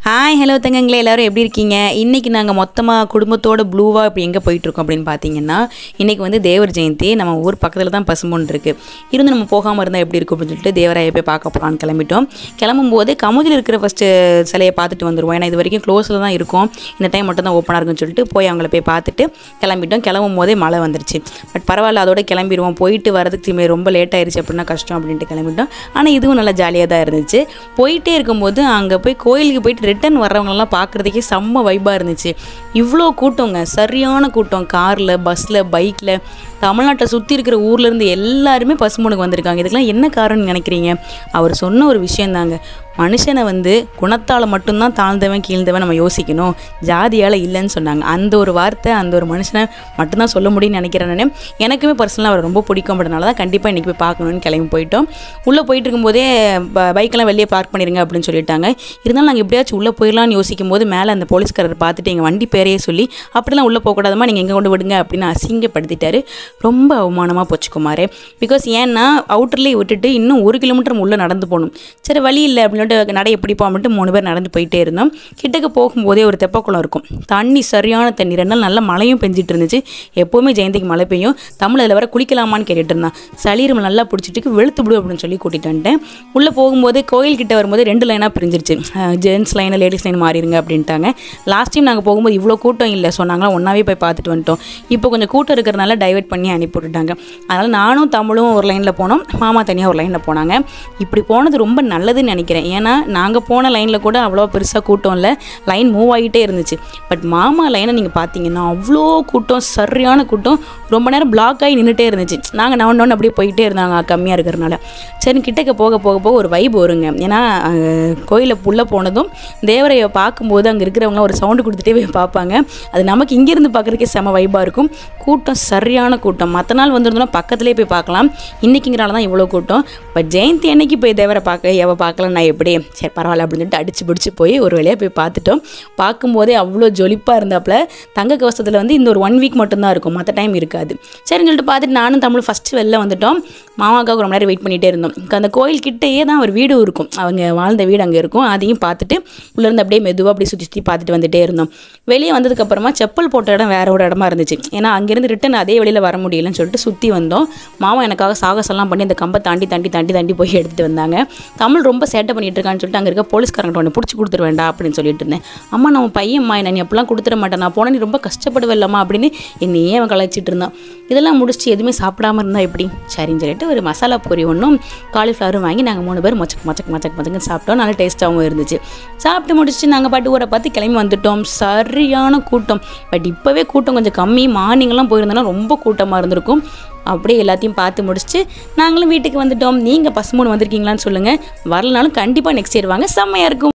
hi hello தங்கங்களே எல்லாரும் எப்படி இருக்கீங்க இன்றைக்கி நாங்கள் மொத்தமாக குடும்பத்தோட ப்ளூவாக இப்போ எங்கே போயிட்டுருக்கோம் அப்படின்னு பார்த்தீங்கன்னா இன்றைக்கி வந்து தேவர் ஜெயந்தி நம்ம ஊர் பக்கத்தில் தான் பசும்பொன் இருக்குது இருந்து நம்ம போகாமல் இருந்தால் எப்படி இருக்கும் அப்படின்னு சொல்லிட்டு தேவராயை போய் பார்க்க போகலான்னு கிளம்பிட்டோம் கிளம்பும் போது கமுதில் இருக்கிற ஃபஸ்ட்டு சிலையை பார்த்துட்டு வந்துடுவோம் ஏன்னா இது வரைக்கும் க்ளோஸில் தான் இருக்கும் இந்த டைம் மட்டும் தான் ஓப்பனாக இருக்குன்னு சொல்லிட்டு போய் அவங்கள போய் பார்த்துட்டு கிளம்பிட்டோம் கிளம்பும் போதே மழை வந்துருச்சு பட் பரவாயில்ல அதோட கிளம்பிடுவோம் போயிட்டு வரதுக்கு திரும்பி ரொம்ப லேட் ஆயிருச்சு அப்படின்னா கஷ்டம் அப்படின்ட்டு கிளம்பிட்டோம் ஆனால் இதுவும் நல்லா ஜாலியாக தான் இருந்துச்சு போயிட்டே இருக்கும்போது அங்கே போய் கோயிலுக்கு போயிட்டு ரிட்டன் வர்றவங்களெல்லாம் பார்க்குறதுக்கே செம்ம வைப்பாக இருந்துச்சு இவ்வளோ கூட்டங்க சரியான கூட்டம் காரில் பஸ்ஸில் பைக்கில் தமிழ்நாட்டை சுற்றி இருக்கிற ஊர்லேருந்து எல்லாருமே பசுமனுக்கு வந்திருக்காங்க இதுக்கெல்லாம் என்ன காரணம்னு நினைக்கிறீங்க அவர் சொன்ன ஒரு விஷயந்தாங்க மனுஷனை வந்து குணத்தால் மட்டும்தான் தாழ்ந்தவன் கீழ்ந்தவன் நம்ம யோசிக்கணும் ஜாதியால் இல்லைன்னு சொன்னாங்க அந்த ஒரு வார்த்தை அந்த ஒரு மனுஷனை மட்டும்தான் சொல்ல முடியும்னு நினைக்கிறேன் நான் எனக்குமே பர்சனலாக அவர் ரொம்ப பிடிக்கும்ன்றதுனால தான் கண்டிப்பாக இன்றைக்கி போய் பார்க்கணுன்னு கிளம்பி போயிட்டோம் உள்ளே போயிட்டு இருக்கும்போதே ப- பைக்கெல்லாம் வெளியே பார்க் பண்ணிடுங்க அப்படின்னு சொல்லிட்டாங்க இருந்தாலும் நாங்கள் எப்படியாச்சும் உள்ளே போயிடலாம்னு யோசிக்கும் போது மேலே அந்த போலீஸ்காரர் பார்த்துட்டு எங்கள் வண்டி பேரையே சொல்லி அப்படிலாம் உள்ளே போகக்கூடாதமா நீங்கள் எங்கே கொண்டு விடுங்க அப்படின்னு அசிங்கப்படுத்திட்டாரு ரொம்ப அவமானமாக போச்சு குமார் பிகாஸ் ஏன்னா அவுட்டர்லேயே விட்டுட்டு இன்னும் ஒரு கிலோமீட்டர் உள்ளே நடந்து போகணும் சரி வழி இல்லை அப்படின்னு சொல்லிட்டு நடை எப்படி போகாமட்டு மூணு பேர் நடந்து போயிட்டே இருந்தோம் கிட்டக்க போகும்போதே ஒரு தெப்பக்குளம் இருக்கும் தண்ணி சரியான தண்ணி ரெண்டு நாள் நல்ல மழையும் பெஞ்சிட்டு இருந்துச்சு எப்போவுமே ஜெயந்திக்கு மழை பெய்யும் தமிழ் அதில் வர குளிக்கலாமான்னு கேட்டுட்டு இருந்தான் சளீரம் நல்லா பிடிச்சிட்டு வெளுத்து விடு அப்படின்னு சொல்லி கூட்டிட்டு வந்துட்டேன் உள்ளே போகும்போது கோயில் கிட்ட வரும்போது ரெண்டு லைனாக பிரிஞ்சிருச்சு ஜென்ஸ் லைன் லேடிஸ் லைன் மாறிடுங்க அப்படின்ட்டாங்க லாஸ்ட் டைம் நாங்கள் போகும்போது இவ்வளோ கூட்டம் இல்லை சொன்னாங்களா ஒன்றாவே போய் பார்த்துட்டு வந்துட்டோம் இப்போ கொஞ்சம் கூட்டம் இருக்கிறனால டைவர்ட் பண்ணி அனுப்பி விட்டுட்டாங்க அதனால் நானும் தமிழும் ஒரு லைனில் போனோம் மாமா தனியாக ஒரு லைனில் போனாங்க இப்படி போனது ரொம்ப நல்லதுன்னு நினைக்கிறேன் ஏன்னா நாங்கள் போன லைனில் கூட அவ்வளோ பெருசாக கூட்டம் இல்லை லைன் மூவ் ஆகிட்டே இருந்துச்சு பட் மாமா லைனை நீங்கள் பார்த்தீங்கன்னா அவ்வளோ கூட்டம் சரியான கூட்டம் ரொம்ப நேரம் பிளாக் ஆகி நின்றுட்டே இருந்துச்சு நாங்கள் நான் ஒன்று அப்படியே போயிட்டே இருந்தாங்க கம்மியாக இருக்கிறனால சரி கிட்டக்க போக போக போக ஒரு வைப் வருங்க ஏன்னா கோயிலை புள்ள போனதும் தேவரையை பார்க்கும்போது அங்கே இருக்கிறவங்களாம் ஒரு சவுண்டு கொடுத்துட்டே போய் பார்ப்பாங்க அது நமக்கு இங்கேருந்து பார்க்குறதுக்கே செம வைப்பாக இருக்கும் கூட்டம் சரியான கூட்டம் மற்ற நாள் வந்திருந்தோம்னா பக்கத்துலேயே போய் பார்க்கலாம் இன்றைக்கிங்கிறால தான் இவ்வளோ கூட்டம் பட் ஜெயந்தி அன்னைக்கு போய் தேவரை பார்க்க எவ பார்க்கலாம் நான் எப்படி சரி பரவாயில்ல அப்படின்னு சொல்லிட்டு அடிச்சு பிடிச்சி போய் ஒரு வழியாக போய் பார்த்துட்டோம் பார்க்கும்போதே அவ்வளோ ஜொலிப்பாக இருந்தாப்புல தங்க கவசத்தில் வந்து இந்த ஒரு ஒன் வீக் மட்டும்தான் இருக்கும் மற்ற டைம் இருக்காது சரின்னு சொல்லிட்டு பார்த்துட்டு நானும் தமிழ் ஃபஸ்ட்டு வெளில வந்துட்டோம் மாமாவுக்காக ரொம்ப நேரம் வெயிட் பண்ணிகிட்டே இருந்தோம் இங்க அந்த கோயில் கிட்டேயே தான் ஒரு வீடு இருக்கும் அவங்க வாழ்ந்த வீடு அங்கே இருக்கும் அதையும் பார்த்துட்டு உள்ளேருந்து அப்படியே மெதுவாக அப்படியே சுற்றி சுற்றி பார்த்துட்டு வந்துட்டே இருந்தோம் வெளியே வந்ததுக்கப்புறமா செப்பல் போட்ட இடம் வேற ஒரு இடமா இருந்துச்சு ஏன்னா அங்கேருந்து ரிட்டன் அதே வழியில் வர முடியலன்னு சொல்லிட்டு சுற்றி வந்தோம் மாமா எனக்காக சாகசம்லாம் பண்ணி அந்த கம்பை தாண்டி தாண்டி தாண்டி தாண்டி போய் எடுத்துகிட்டு வந்தாங்க தமிழ் ரொம்ப சேட்டை பண்ணிட்டு இருக்கான்னு சொல்லிட்டு அங்கே இருக்க போலீஸ்காரங்கிட்ட ஒன்று பிடிச்சி கொடுத்துரு வேண்டாம் அப்படின்னு சொல்லிட்டு இருந்தேன் அம்மா நம்ம பையன்மா என்ன நீ அப்பெல்லாம் கொடுத்துட மாட்டேன் நான் போனால் நீ ரொம்ப கஷ்டப்படுவில்லம்மா அப்படின்னு என்னையே அவன் கலாய்ச்சிட்டு இருந்தான் இதெல்லாம் முடிச்சுட்டு எதுவுமே சாப்பிடாம இருந்தால் எப்படி சரின்னு சொல்லிட்டு ஒரு மசாலா பொரி ஒன்றும் காலிஃப்ளவரும் வாங்கி நாங்கள் மூணு பேர் மொச்சக் மொச்சக் மொச்சக் மொச்சக்குன்னு சாப்பிட்டோம் நல்லா டேஸ்ட்டாகவும் இருந்துச்சு சாப்பிட்டு முடிச்சுட்டு நாங்கள் பாட்டு ஊரை பார்த்து கிளம்பி வந்துட்டோம் சரியான கூட்டம் பட் இப்போவே கூட்டம் கொஞ்சம் கம்மி மார்னிங்லாம் போயிருந்தோன்னா ரொம்ப கூட்டமாக இருந்திருக்கும் அப்படியே எல்லாத்தையும் பார்த்து முடிச்சுட்டு நாங்களும் வீட்டுக்கு வந்துட்டோம் நீங்கள் பசுமூணு வந்திருக்கீங்களான்னு சொல்லுங்கள் வரலனாலும் கண்டிப்பாக நெக்ஸ்ட் இயர் வாங்க செம்மையாக இருக்கும்